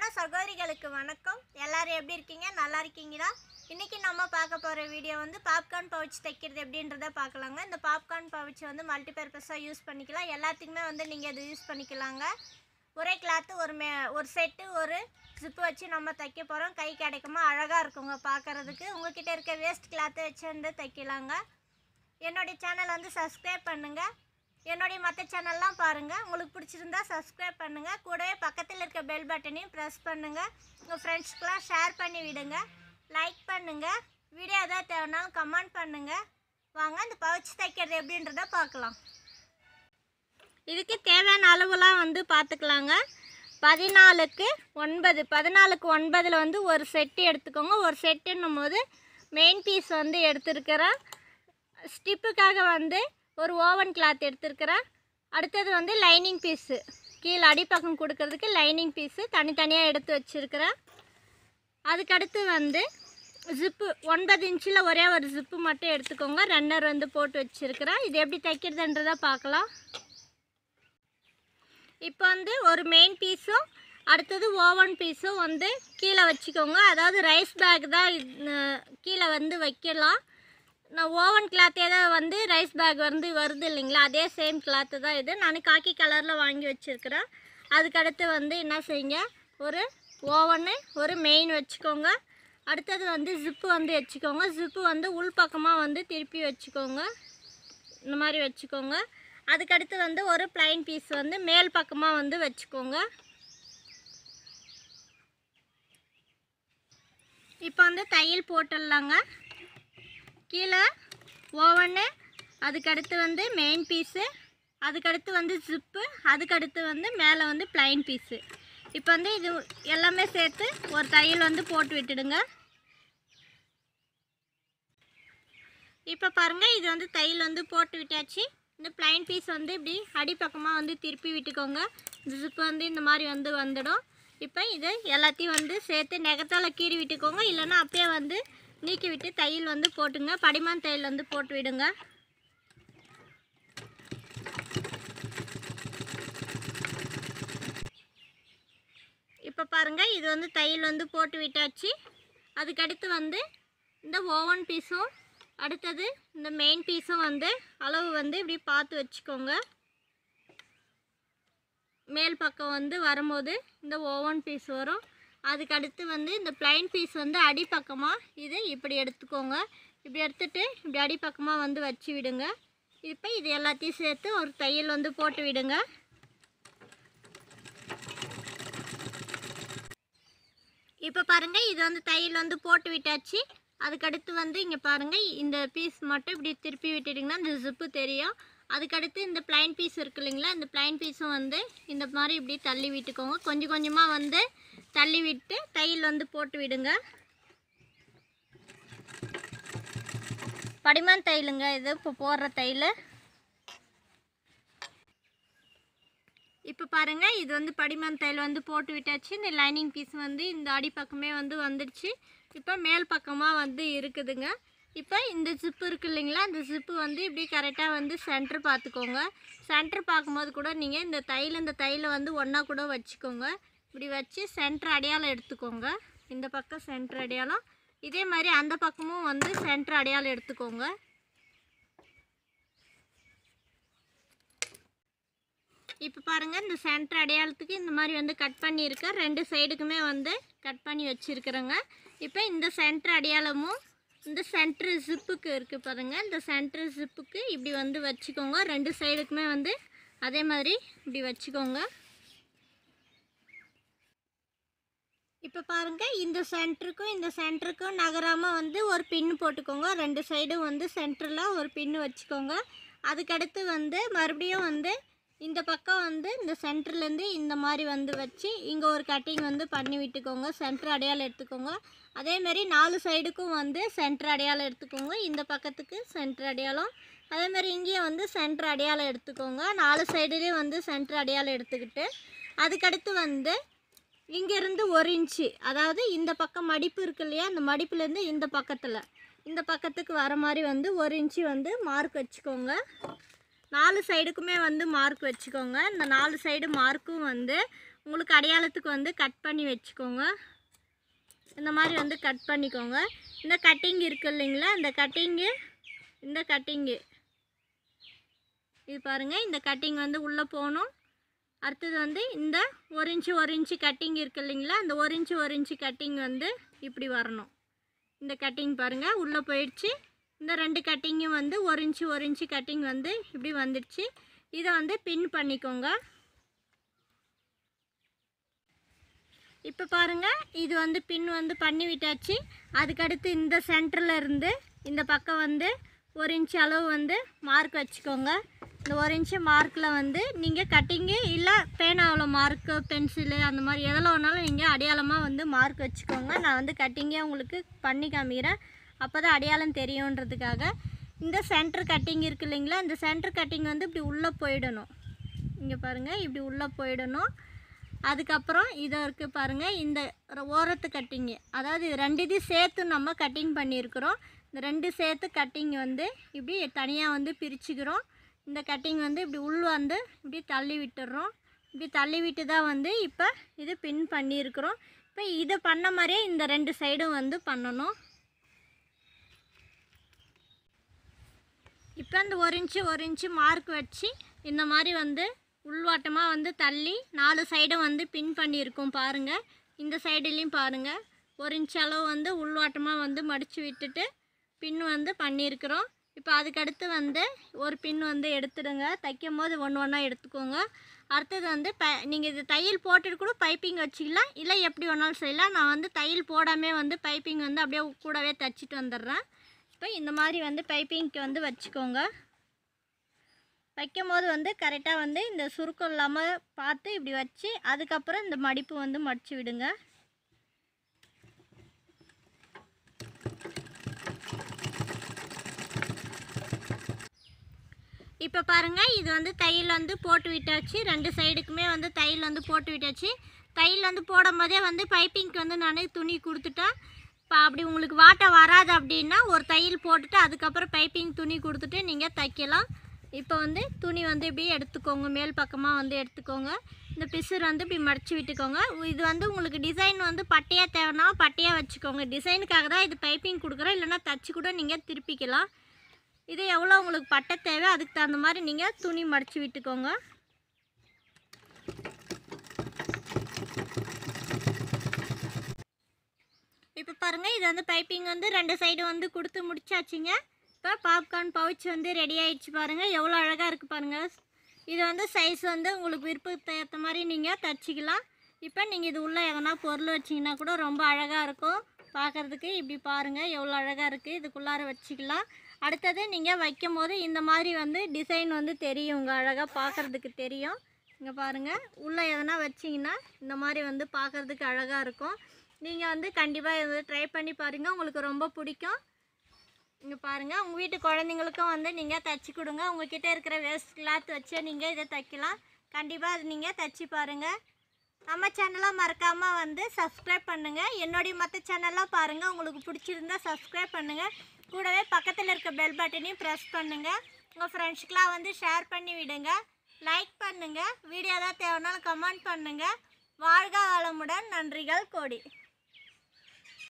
சகோதரிகளுக்கு வணக்கம் எல்லாரும் எப்படி இருக்கீங்க நல்லா இருக்கீங்களா இன்னைக்கு நம்ம பார்க்க போகிற வீடியோ வந்து பாப்கார்ன் பவுச் தைக்கிறது எப்படின்றத பார்க்கலாங்க இந்த பாப்கார்ன் பவுச் வந்து மல்டி பர்பஸாக யூஸ் பண்ணிக்கலாம் எல்லாத்துக்குமே வந்து நீங்கள் இது யூஸ் பண்ணிக்கலாங்க ஒரே கிளாத்து ஒரு மே ஒரு செட்டு ஒரு ஜிப்பு வச்சு நம்ம தைக்க போகிறோம் கை கிடைக்குமா அழகாக இருக்குங்க பார்க்கறதுக்கு உங்ககிட்ட இருக்க வேஸ்ட் கிளாத்தை வச்சு வந்து தைக்கலாங்க என்னுடைய சேனல் வந்து சப்ஸ்கிரைப் பண்ணுங்கள் என்னுடைய மற்ற சேனல்லாம் பாருங்கள் உங்களுக்கு பிடிச்சிருந்தா சப்ஸ்கிரைப் பண்ணுங்கள் கூடவே பக்கத்தில் இருக்க பெல் பட்டனையும் ப்ரெஸ் பண்ணுங்கள் உங்கள் ஃப்ரெண்ட்ஸ்க்கெலாம் ஷேர் பண்ணி விடுங்க லைக் பண்ணுங்கள் வீடியோ எதாவது தேவைனாலும் கமெண்ட் பண்ணுங்கள் வாங்க இந்த பவுச் தைக்கிறது எப்படின்றத பார்க்கலாம் இதுக்கு தேவையான அளவுலாம் வந்து பார்த்துக்கலாங்க பதினாலுக்கு ஒன்பது பதினாலுக்கு ஒன்பதில் வந்து ஒரு செட்டு எடுத்துக்கோங்க ஒரு செட்டுன்னும் போது மெயின் பீஸ் வந்து எடுத்துருக்கிறேன் ஸ்டிப்புக்காக வந்து ஒரு ஓவன் கிளாத் எடுத்துருக்கிறேன் அடுத்தது வந்து லைனிங் பீஸு கீழே அடிப்பக்கம் கொடுக்கறதுக்கு லைனிங் பீஸு தனித்தனியாக எடுத்து வச்சுருக்கிறேன் அதுக்கடுத்து வந்து ஜிப்பு ஒன்பது இன்ச்சில் ஒரே ஒரு ஜிப்பு மட்டும் எடுத்துக்கோங்க ரன்னர் வந்து போட்டு வச்சுருக்கிறேன் இது எப்படி தைக்கிறதுன்றதை பார்க்கலாம் இப்போ வந்து ஒரு மெயின் பீஸும் அடுத்தது ஓவன் பீஸும் வந்து கீழே வச்சுக்கோங்க அதாவது ரைஸ் பேக் தான் இது, கீழே வந்து வைக்கலாம் நான் ஓவன் கிளாத்தே தான் வந்து ரைஸ் பேக் வந்து வருது இல்லைங்களா அதே சேம் கிளாத்து தான் இது நான் காக்கி கலரில் வாங்கி வச்சுருக்கிறேன் அதுக்கடுத்து வந்து என்ன செய்யுங்க ஒரு ஓவனு ஒரு மெயின் வச்சுக்கோங்க அடுத்தது வந்து ஜிப்பு வந்து வச்சுக்கோங்க ஜிப்பு வந்து உள் பக்கமாக வந்து திருப்பி வச்சுக்கோங்க இந்த மாதிரி வச்சுக்கோங்க அதுக்கடுத்து வந்து ஒரு ப்ளைன் பீஸ் வந்து மேல் பக்கமாக வந்து வச்சுக்கோங்க இப்போ வந்து தையல் போட்டுடலாங்க கீழே ஓவனு அதுக்கடுத்து வந்து மெயின் பீஸு அதுக்கடுத்து வந்து ஜிப்பு அதுக்கடுத்து வந்து மேலே வந்து ப்ளைன் பீஸு இப்போ வந்து இது எல்லாமே சேர்த்து ஒரு தையல் வந்து போட்டு விட்டுடுங்க இப்போ பாருங்கள் இது வந்து தையல் வந்து போட்டு விட்டாச்சு இந்த ப்ளைன் பீஸ் வந்து இப்படி அடிப்பக்கமாக வந்து திருப்பி விட்டுக்கோங்க இந்த ஜிப்பு வந்து இந்த மாதிரி வந்து வந்துடும் இப்போ இது எல்லாத்தையும் வந்து சேர்த்து நெகத்தால் கீறி விட்டுக்கோங்க இல்லைன்னா அப்படியே வந்து நீக்கி விட்டு தையல் வந்து போட்டுங்க படிமான் தையல் வந்து போட்டு விடுங்க இப்போ பாருங்கள் இது வந்து தையல் வந்து போட்டு விட்டாச்சு அதுக்கடுத்து வந்து இந்த ஓவன் பீஸும் அடுத்தது இந்த மெயின் பீஸும் வந்து அளவு வந்து இப்படி பார்த்து வச்சுக்கோங்க மேல் பக்கம் வந்து வரும்போது இந்த ஓவன் பீஸ் வரும் அதுக்கடுத்து வந்து இந்த ப்ளைன் பீஸ் வந்து அடிப்பக்கமாக இது இப்படி எடுத்துக்கோங்க இப்படி எடுத்துட்டு இப்படி அடிப்பக்கமாக வந்து வச்சு விடுங்க இப்போ இது எல்லாத்தையும் சேர்த்து ஒரு தையல் வந்து போட்டு விடுங்க இப்போ பாருங்கள் இது வந்து தையல் வந்து போட்டு விட்டாச்சு அதுக்கடுத்து வந்து இங்கே பாருங்கள் இந்த பீஸ் மட்டும் இப்படி திருப்பி விட்டுட்டிங்கன்னா இந்த ஜிப்பு தெரியும் அதுக்கடுத்து இந்த ப்ளைன் பீஸ் இருக்கு இல்லைங்களா இந்த ப்ளைன் பீஸும் வந்து இந்த மாதிரி இப்படி தள்ளி விட்டுக்கோங்க கொஞ்சம் கொஞ்சமாக வந்து தள்ளி விட்டு தையல் வந்து போட்டு விடுங்க படிமான் தையலுங்க இது இப்போ போடுற தையல் இப்போ பாருங்கள் இது வந்து படிமான் தையல் வந்து போட்டு விட்டாச்சு இந்த லைனிங் பீஸ் வந்து இந்த அடிப்பக்கமே வந்து வந்துடுச்சு இப்போ மேல் பக்கமாக வந்து இருக்குதுங்க இப்போ இந்த ஜிப்பு இருக்கு இல்லைங்களா இந்த ஜிப்பு வந்து இப்படி கரெக்டாக வந்து சென்டர் பார்த்துக்கோங்க சென்டர் பார்க்கும்போது கூட நீங்கள் இந்த தையல் இந்த தையலை வந்து ஒன்றா கூட வச்சுக்கோங்க இப்படி வச்சு சென்டர் அடையாளம் எடுத்துக்கோங்க இந்த பக்கம் சென்டர் அடையாளம் இதே மாதிரி அந்த பக்கமும் வந்து சென்டர் அடையாளம் எடுத்துக்கோங்க இப்போ பாருங்கள் இந்த சென்டர் அடையாளத்துக்கு இந்த மாதிரி வந்து கட் பண்ணியிருக்கேன் ரெண்டு சைடுக்குமே வந்து கட் பண்ணி வச்சுருக்குறேங்க இப்போ இந்த சென்டர் அடையாளமும் இந்த சென்டர் ஜிப்புக்கு இருக்குது பாருங்கள் இந்த சென்டர் ஜிப்புக்கு இப்படி வந்து வச்சுக்கோங்க ரெண்டு சைடுக்குமே வந்து அதே மாதிரி இப்படி வச்சுக்கோங்க இப்போ பாருங்கள் இந்த சென்டருக்கும் இந்த சென்டருக்கும் நகராமல் வந்து ஒரு பின்னு போட்டுக்கோங்க ரெண்டு சைடும் வந்து சென்டரில் ஒரு பின்னு வச்சுக்கோங்க அதுக்கடுத்து வந்து மறுபடியும் வந்து இந்த பக்கம் வந்து இந்த சென்டர்லேருந்து இந்த மாதிரி வந்து வச்சு இங்கே ஒரு கட்டிங் வந்து பண்ணி விட்டுக்கோங்க சென்டர் அடையாளம் எடுத்துக்கோங்க அதேமாரி நாலு சைடுக்கும் வந்து சென்டர் அடையாளம் எடுத்துக்கோங்க இந்த பக்கத்துக்கு சென்டர் அடையாளம் அதேமாரி இங்கேயும் வந்து சென்டர் அடையாளம் எடுத்துக்கோங்க நாலு சைடுலேயும் வந்து சென்டர் அடையாளம் எடுத்துக்கிட்டு அதுக்கடுத்து வந்து இங்கேருந்து ஒரு இன்ச்சு அதாவது இந்த பக்கம் மடிப்பு இருக்கு இல்லையா அந்த மடிப்புலேருந்து இந்த பக்கத்தில் இந்த பக்கத்துக்கு வர மாதிரி வந்து ஒரு இன்ச்சு வந்து மார்க் வச்சுக்கோங்க நாலு சைடுக்குமே வந்து மார்க் வச்சுக்கோங்க இந்த நாலு சைடு மார்க்கும் வந்து உங்களுக்கு அடையாளத்துக்கு வந்து கட் பண்ணி வச்சுக்கோங்க இந்த மாதிரி வந்து கட் பண்ணிக்கோங்க இந்த கட்டிங் இருக்கு இல்லைங்களா இந்த கட்டிங்கு இந்த கட்டிங்கு இது பாருங்கள் இந்த கட்டிங் வந்து உள்ளே போகணும் அடுத்தது வந்து இந்த ஒரு இன்ச்சு ஒரு இன்ச்சு கட்டிங் இருக்கு இல்லைங்களா இந்த ஒரு இன்ச்சு ஒரு இன்ச்சு கட்டிங் வந்து இப்படி வரணும் இந்த கட்டிங் பாருங்கள் உள்ளே போயிடுச்சு இந்த ரெண்டு கட்டிங்கும் வந்து ஒரு இன்ச்சு ஒரு இன்ச்சு கட்டிங் வந்து இப்படி வந்துடுச்சு இதை வந்து பின் பண்ணிக்கோங்க இப்போ பாருங்கள் இது வந்து பின் வந்து பண்ணி விட்டாச்சு அதுக்கடுத்து இந்த சென்டரில் இருந்து இந்த பக்கம் வந்து ஒரு இன்ச் அளவு வந்து மார்க் வச்சுக்கோங்க இந்த ஒரு இன்ச்சு மார்க்கில் வந்து நீங்கள் கட்டிங்கு இல்லை பேனாவில் மார்க்கு பென்சிலு அந்த மாதிரி எதில் வேணாலும் நீங்கள் அடையாளமாக வந்து மார்க் வச்சுக்கோங்க நான் வந்து கட்டிங்கே உங்களுக்கு பண்ணி காமிக்கிறேன் அப்போ தான் அடையாளம் தெரியுன்றதுக்காக இந்த சென்டர் கட்டிங் இருக்கு இல்லைங்களா இந்த சென்டர் கட்டிங் வந்து இப்படி உள்ளே போயிடணும் இங்கே பாருங்கள் இப்படி உள்ளே போயிடணும் அதுக்கப்புறம் இதை இருக்குது பாருங்கள் இந்த ர- ஓரத்து கட்டிங்கு அதாவது இது ரெண்டு இதையும் சேர்த்து நம்ம கட்டிங் பண்ணியிருக்கிறோம் இந்த ரெண்டு சேர்த்து கட்டிங் வந்து இப்படி தனியாக வந்து பிரிச்சுக்கிறோம் இந்த கட்டிங் வந்து இப்படி உள் வந்து இப்படி தள்ளி விட்டுடுறோம் இப்படி தள்ளி விட்டு தான் வந்து இப்போ இது பின் பண்ணியிருக்கிறோம் இப்போ இதை பண்ண மாதிரியே இந்த ரெண்டு சைடும் வந்து பண்ணணும் இப்போ இந்த ஒரு இன்ச்சு ஒரு இன்ச்சு மார்க் வச்சு இந்த மாதிரி வந்து உள்வாட்டமாக வந்து தள்ளி நாலு சைடும் வந்து பின் பண்ணியிருக்கோம் பாருங்கள் இந்த சைடுலேயும் பாருங்கள் ஒரு இன்ச் அளவு வந்து உள்வாட்டமாக வந்து மடித்து விட்டுட்டு பின் வந்து பண்ணியிருக்கிறோம் இப்போ அதுக்கடுத்து வந்து ஒரு பின் வந்து எடுத்துடுங்க தைக்கும் போது ஒன்று ஒன்றா எடுத்துக்கோங்க அடுத்தது வந்து ப நீங்கள் இது தையல் போட்டுட்டு கூட பைப்பிங் வச்சுக்கலாம் இல்லை எப்படி வேணாலும் செய்யலாம் நான் வந்து தையல் போடாமே வந்து பைப்பிங் வந்து அப்படியே கூடவே தைச்சிட்டு வந்துடுறேன் இப்போ இந்த மாதிரி வந்து பைப்பிங்க்கு வந்து வச்சுக்கோங்க வைக்கும் போது வந்து கரெக்டாக வந்து இந்த சுருக்கம் இல்லாமல் பார்த்து இப்படி வச்சு அதுக்கப்புறம் இந்த மடிப்பு வந்து மடிச்சு விடுங்க இப்போ பாருங்கள் இது வந்து தையல் வந்து போட்டு விட்டாச்சு ரெண்டு சைடுக்குமே வந்து தையல் வந்து போட்டு விட்டாச்சு தையல் வந்து போடும் போதே வந்து பைப்பிங்க்கு வந்து நான் துணி கொடுத்துட்டேன் இப்போ அப்படி உங்களுக்கு வாட்டை வராது அப்படின்னா ஒரு தையல் போட்டுட்டு அதுக்கப்புறம் பைப்பிங் துணி கொடுத்துட்டு நீங்கள் தைக்கலாம் இப்போ வந்து துணி வந்து இப்படி எடுத்துக்கோங்க மேல் பக்கமாக வந்து எடுத்துக்கோங்க இந்த பிசுறு வந்து இப்படி மடிச்சு விட்டுக்கோங்க இது வந்து உங்களுக்கு டிசைன் வந்து பட்டையாக தேவைன்னா பட்டையாக வச்சுக்கோங்க டிசைனுக்காக தான் இது பைப்பிங் கொடுக்குறோம் இல்லைன்னா தச்சு கூட நீங்கள் திருப்பிக்கலாம் இது எவ்வளோ உங்களுக்கு பட்டை தேவை அதுக்கு தகுந்த மாதிரி நீங்கள் துணி மடித்து விட்டுக்கோங்க இப்போ பாருங்கள் இது வந்து பைப்பிங் வந்து ரெண்டு சைடு வந்து கொடுத்து முடிச்சாச்சுங்க இப்போ பாப்கார்ன் பவுச் வந்து ரெடி ஆயிடுச்சு பாருங்கள் எவ்வளோ அழகாக இருக்குது பாருங்கள் இது வந்து சைஸ் வந்து உங்களுக்கு விருப்பத்துக்கு ஏற்ற மாதிரி நீங்கள் தச்சுக்கலாம் இப்போ நீங்கள் இது உள்ளே எதனா பொருள் வச்சிங்கன்னா கூட ரொம்ப அழகாக இருக்கும் பார்க்குறதுக்கு இப்படி பாருங்கள் எவ்வளோ அழகாக இருக்குது இதுக்குள்ளார வச்சுக்கலாம் அடுத்தது நீங்கள் வைக்கும் போது இந்த மாதிரி வந்து டிசைன் வந்து தெரியும் உங்கள் அழகாக பார்க்குறதுக்கு தெரியும் இங்கே பாருங்கள் உள்ளே எதனா வச்சிங்கன்னா இந்த மாதிரி வந்து பார்க்குறதுக்கு அழகாக இருக்கும் நீங்கள் வந்து கண்டிப்பாக இது ட்ரை பண்ணி பாருங்கள் உங்களுக்கு ரொம்ப பிடிக்கும் இங்கே பாருங்கள் உங்கள் வீட்டு குழந்தைங்களுக்கும் வந்து நீங்கள் தச்சு கொடுங்க உங்ககிட்ட இருக்கிற வேஸ்ட் கிளாத் வச்சு நீங்கள் இதை தைக்கலாம் கண்டிப்பாக அது நீங்கள் தச்சு பாருங்கள் நம்ம சேனலை மறக்காமல் வந்து சப்ஸ்கிரைப் பண்ணுங்கள் என்னுடைய மற்ற சேனல்லாம் பாருங்கள் உங்களுக்கு பிடிச்சிருந்தா சப்ஸ்கிரைப் பண்ணுங்கள் கூடவே பக்கத்தில் இருக்க பெல் பட்டனையும் ப்ரெஸ் பண்ணுங்கள் உங்கள் ஃப்ரெண்ட்ஸ்க்கெலாம் வந்து ஷேர் பண்ணி விடுங்க லைக் பண்ணுங்கள் வீடியோ ஏதாவது தேவைனாலும் கமெண்ட் பண்ணுங்கள் வாழ்க வளமுடன் நன்றிகள் கோடி